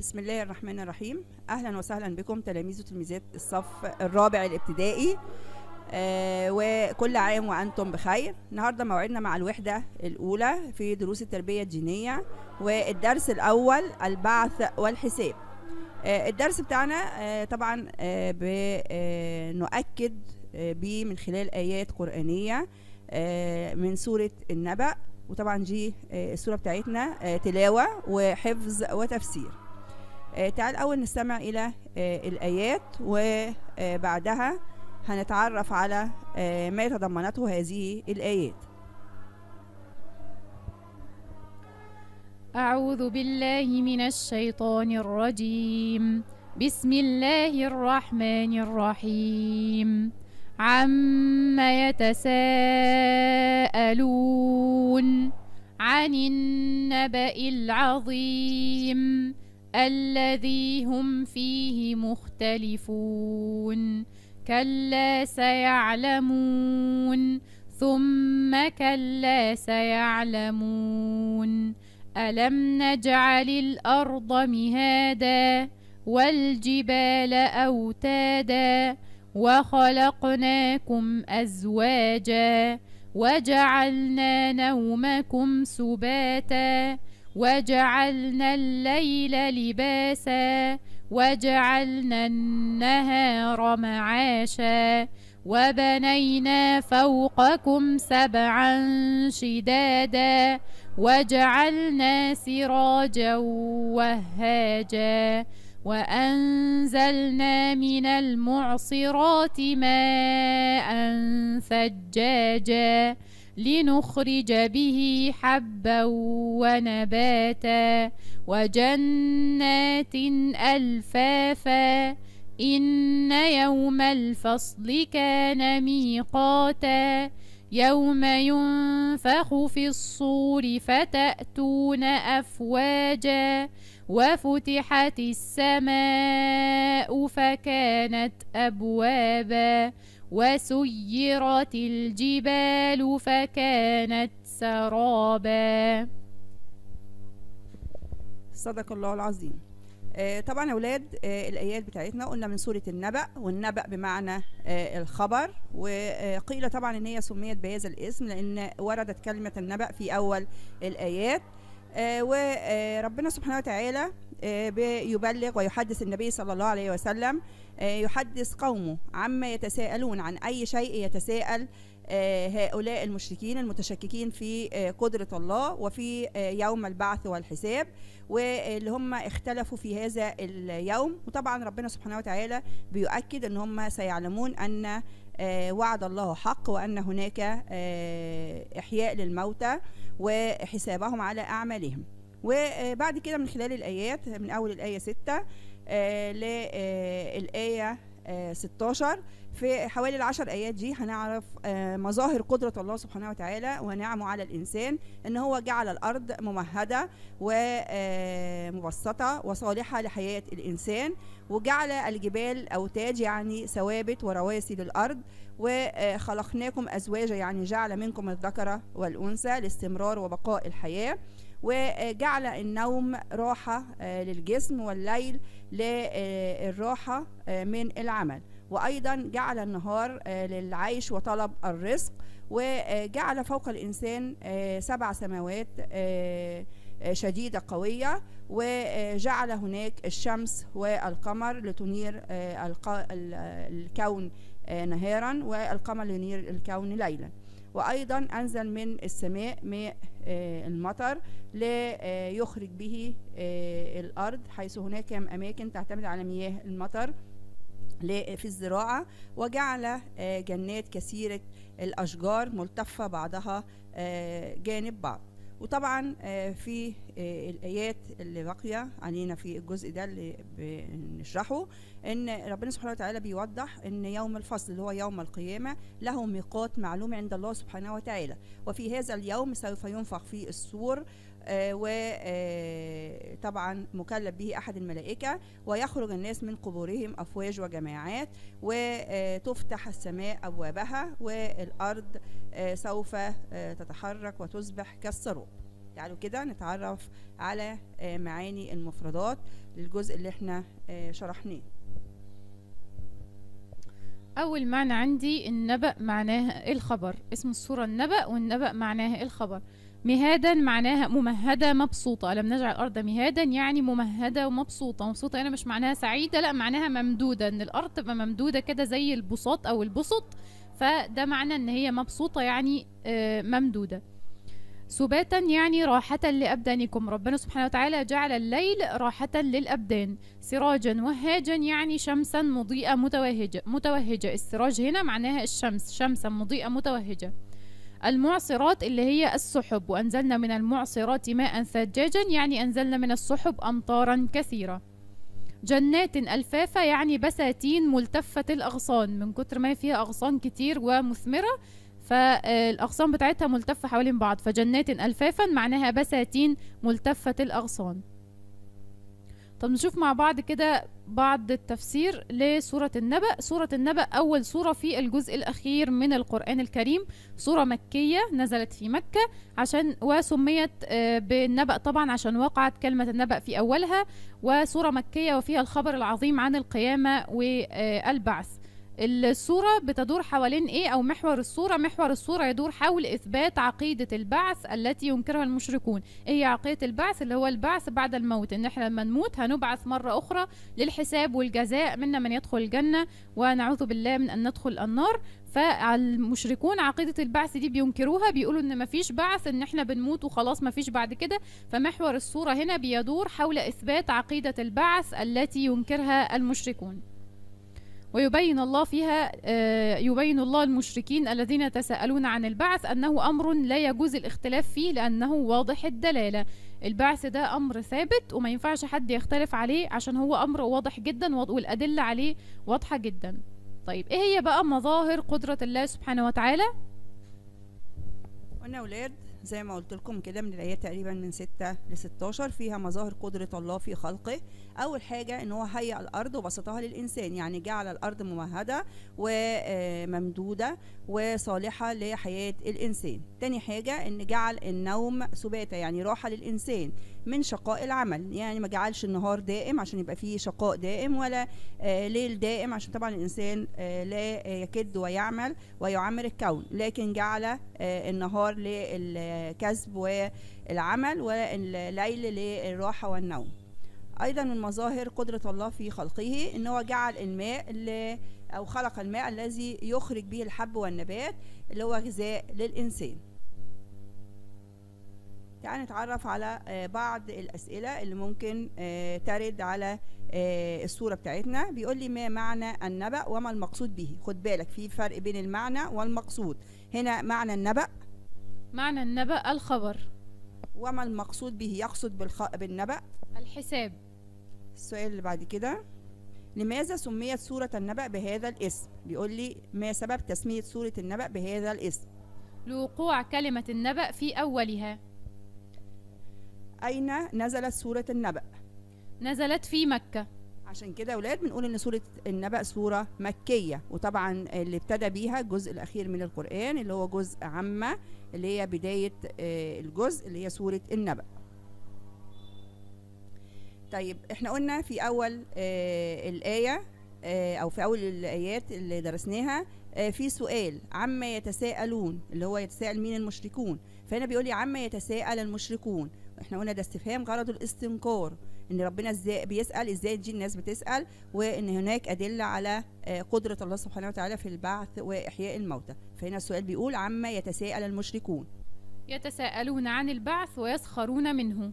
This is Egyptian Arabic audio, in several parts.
بسم الله الرحمن الرحيم اهلا وسهلا بكم تلاميذ وتلميذات الصف الرابع الابتدائي آه وكل عام وانتم بخير النهارده موعدنا مع الوحده الاولى في دروس التربيه الدينيه والدرس الاول البعث والحساب آه الدرس بتاعنا آه طبعا آه بنؤكد آه بيه من خلال ايات قرانيه آه من سوره النبأ وطبعا دي آه السوره بتاعتنا آه تلاوه وحفظ وتفسير آه تعال أول نستمع إلى آه الآيات وبعدها هنتعرف على آه ما تضمنته هذه الآيات أعوذ بالله من الشيطان الرجيم بسم الله الرحمن الرحيم عما يتساءلون عن النبأ العظيم الذي هم فيه مختلفون كلا سيعلمون ثم كلا سيعلمون ألم نجعل الأرض مهادا والجبال أوتادا وخلقناكم أزواجا وجعلنا نومكم سباتا وجعلنا الليل لباسا وجعلنا النهار معاشا وبنينا فوقكم سبعا شدادا وجعلنا سراجا وهاجا وأنزلنا من المعصرات ماء ثجاجا لنخرج به حبا ونباتا وجنات ألفافا إن يوم الفصل كان ميقاتا يوم ينفخ في الصور فتأتون أفواجا وفتحت السماء فكانت أبوابا وسيرت الجبال فكانت سرابا صدق الله العظيم آه طبعا يا اولاد آه الايات بتاعتنا قلنا من سوره النبأ والنبأ بمعنى آه الخبر وقيل طبعا ان هي سميت بهذا الاسم لان وردت كلمه النبأ في اول الايات وربنا سبحانه وتعالى بيبلغ ويحدث النبي صلى الله عليه وسلم يحدث قومه عما يتساءلون عن أي شيء يتساءل هؤلاء المشركين المتشككين في قدرة الله وفي يوم البعث والحساب واللي هم اختلفوا في هذا اليوم وطبعا ربنا سبحانه وتعالى بيؤكد ان هم سيعلمون ان وعد الله حق وان هناك احياء للموتى وحسابهم على اعمالهم وبعد كده من خلال الآيات من أول الآية 6 آه للآية آه 16 في حوالي العشر آيات دي هنعرف آه مظاهر قدرة الله سبحانه وتعالى ونعمه على الإنسان إن هو جعل الأرض ممهدة ومبسطة وصالحة لحياة الإنسان وجعل الجبال أوتاج يعني ثوابت ورواسي للأرض وخلقناكم أزواجا يعني جعل منكم الذكر والأنثى لاستمرار وبقاء الحياة وجعل النوم راحة للجسم والليل للراحة من العمل وأيضا جعل النهار للعيش وطلب الرزق وجعل فوق الإنسان سبع سماوات شديدة قوية وجعل هناك الشمس والقمر لتنير الكون نهارا والقمر لينير الكون ليلا وأيضا أنزل من السماء ماء المطر ليخرج به الأرض حيث هناك أماكن تعتمد على مياه المطر في الزراعة وجعل جنات كثيرة الأشجار ملتفة بعضها جانب بعض وطبعا في الايات اللي باقيه علينا في الجزء ده اللي بنشرحه ان ربنا سبحانه وتعالى بيوضح ان يوم الفصل اللي هو يوم القيامه له ميقات معلوم عند الله سبحانه وتعالى وفي هذا اليوم سوف ينفخ في الصور وطبعا مكلف به احد الملائكه ويخرج الناس من قبورهم افواج وجماعات وتفتح السماء ابوابها والارض سوف تتحرك وتصبح كالسراب تعالوا كده نتعرف على آه، معاني المفردات للجزء اللي احنا آه، شرحناه أول معنى عندي النبأ معناها الخبر اسم السورة النبأ والنبأ معناها الخبر مهادا معناها ممهدة مبسوطة لم نجعل الأرض مهادا يعني ممهدة ومبسوطة مبسوطة هنا مش معناها سعيدة لا معناها ممدودة إن الأرض تبقى ممدودة كده زي البساط أو البسط فده معنى إن هي مبسوطة يعني آه، ممدودة سباتا يعني راحة لأبدانكم ربنا سبحانه وتعالى جعل الليل راحة للأبدان سراجا وهاجا يعني شمسا مضيئة متوهجة متوهجة السراج هنا معناها الشمس شمسا مضيئة متوهجة المعصرات اللي هي السحب وأنزلنا من المعصرات ماء ثجاجا يعني أنزلنا من السحب أمطارا كثيرة جنات ألفافة يعني بساتين ملتفة الأغصان من كتر ما فيها أغصان كتير ومثمرة فالأغصان بتاعتها ملتفة حوالين بعض فجنات ألفافا معناها بساتين ملتفة الأغصان طب نشوف مع بعض كده بعض التفسير لسورة النبأ سورة النبأ أول سورة في الجزء الأخير من القرآن الكريم سورة مكية نزلت في مكة عشان وسميت آه، بالنبأ طبعا عشان وقعت كلمة النبأ في أولها وسورة مكية وفيها الخبر العظيم عن القيامة والبعث السورة بتدور حوالين ايه او محور السورة محور السورة يدور حول اثبات عقيدة البعث التي ينكرها المشركون ايه هي عقيدة البعث اللي هو البعث بعد الموت ان احنا لما نموت هنبعث مرة اخرى للحساب والجزاء منا من يدخل الجنة ونعوذ بالله من ان ندخل النار فالمشركون عقيدة البعث دي بينكروها بيقولوا ان مفيش بعث ان احنا بنموت وخلاص مفيش بعد كده فمحور السورة هنا بيدور حول اثبات عقيدة البعث التي ينكرها المشركون ويبين الله فيها آه، يبين الله المشركين الذين يتساءلون عن البعث أنه أمر لا يجوز الاختلاف فيه لأنه واضح الدلالة البعث ده أمر ثابت وما ينفعش حد يختلف عليه عشان هو أمر واضح جدا وض- والأدلة عليه واضحة جدا طيب إيه هي بقى مظاهر قدرة الله سبحانه وتعالى قلنا يا اولاد زي ما قلت لكم كده من الايات تقريبا من 6 ل 16 فيها مظاهر قدره الله في خلقه اول حاجه ان هو هيئ الارض وبسطها للانسان يعني جعل الارض ممهده وممدوده وصالحه لحياه الانسان تاني حاجه ان جعل النوم سباتا يعني راحه للانسان من شقاء العمل يعني ما جعلش النهار دائم عشان يبقى فيه شقاء دائم ولا آه، ليل دائم عشان طبعا الانسان آه، لا يكد ويعمل ويعمر الكون لكن جعل آه، النهار للكسب والعمل والليل للراحة والنوم أيضا من مظاهر قدرة الله في خلقه إن هو جعل الماء اللي أو خلق الماء الذي يخرج به الحب والنبات اللي هو غذاء للإنسان تعال نتعرف على آه، بعض الأسئلة اللي ممكن آه، ترد على آه، الصورة بتاعتنا بيقول لي ما معنى النبأ وما المقصود به خد بالك في فرق بين المعنى والمقصود هنا معنى النبأ معنى النبأ الخبر وما المقصود به يقصد بالخ... بالنبأ الحساب السؤال اللي بعد كده لماذا سميت سورة النبأ بهذا الاسم بيقول لي ما سبب تسمية سورة النبأ بهذا الاسم لوقوع كلمة النبأ في أولها أين نزلت سورة النبأ نزلت في مكة عشان كده يا اولاد بنقول ان سوره النبأ سوره مكيه وطبعا اللي ابتدى بيها الجزء الاخير من القران اللي هو جزء عامه اللي هي بدايه آه، الجزء اللي هي سوره النبأ طيب احنا قلنا في اول آه، الايه آه، او في اول الايات اللي درسناها آه، في سؤال عما يتساءلون اللي هو يتساءل مين المشركون فهنا بيقول لي عما يتساءل المشركون احنا قلنا ده استفهام غرضه الاستنكار ان ربنا ازاي بيسال ازاي دي الناس بتسال وان هناك ادله على آه، قدره الله سبحانه وتعالى في البعث واحياء الموتى فهنا السؤال بيقول عما يتساءل المشركون يتساءلون عن البعث ويسخرون منه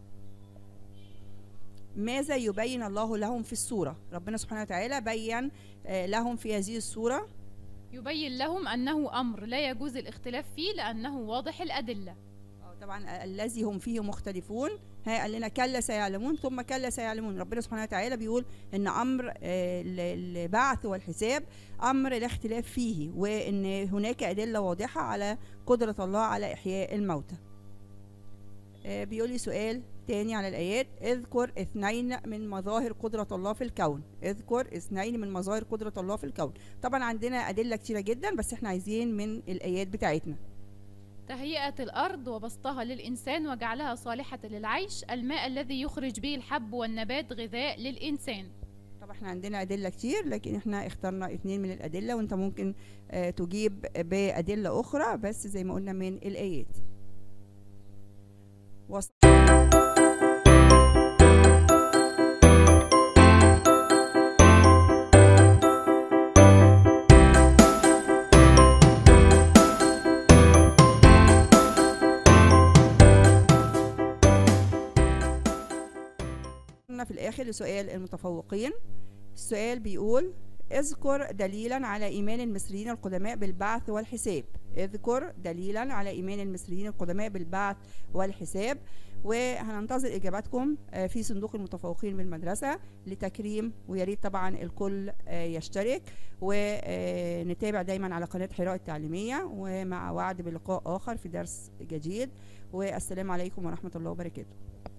ماذا يبين الله لهم في السوره ربنا سبحانه وتعالى بين آه، لهم في هذه السوره يبين لهم أنه أمر لا يجوز الاختلاف فيه لأنه واضح الأدلة آه، طبعا الذي هم فيه مختلفون ها قال لنا كلا سيعلمون ثم كلا سيعلمون ربنا سبحانه وتعالى بيقول ان امر آه، ال- البعث والحساب امر لا اختلاف فيه وان هناك ادله واضحه على قدره الله على احياء الموتى آه، بيقول لي سؤال تاني على الايات اذكر اثنين من مظاهر قدره الله في الكون اذكر اثنين من مظاهر قدره الله في الكون طبعا عندنا ادله كتيره جدا بس احنا عايزين من الايات بتاعتنا تهيئة الأرض وبسطها للإنسان وجعلها صالحة للعيش الماء الذي يخرج به الحب والنبات غذاء للإنسان طب احنا عندنا أدلة كتير لكن احنا اخترنا اتنين من الأدلة وانت ممكن آه، تجيب بأدلة أخرى بس زي ما قلنا من الآيات وص- وصلنا في الآخر لسؤال المتفوقين السؤال بيقول اذكر دليلا على إيمان المصريين القدماء بالبعث والحساب اذكر دليلا على إيمان المصريين القدماء بالبعث والحساب وهننتظر إجاباتكم آه، في صندوق المتفوقين بالمدرسة لتكريم ويا ريت طبعا الكل آه، يشترك ونتابع دايما على قناة حراء التعليمية ومع وعد بلقاء آخر في درس جديد والسلام عليكم ورحمة الله وبركاته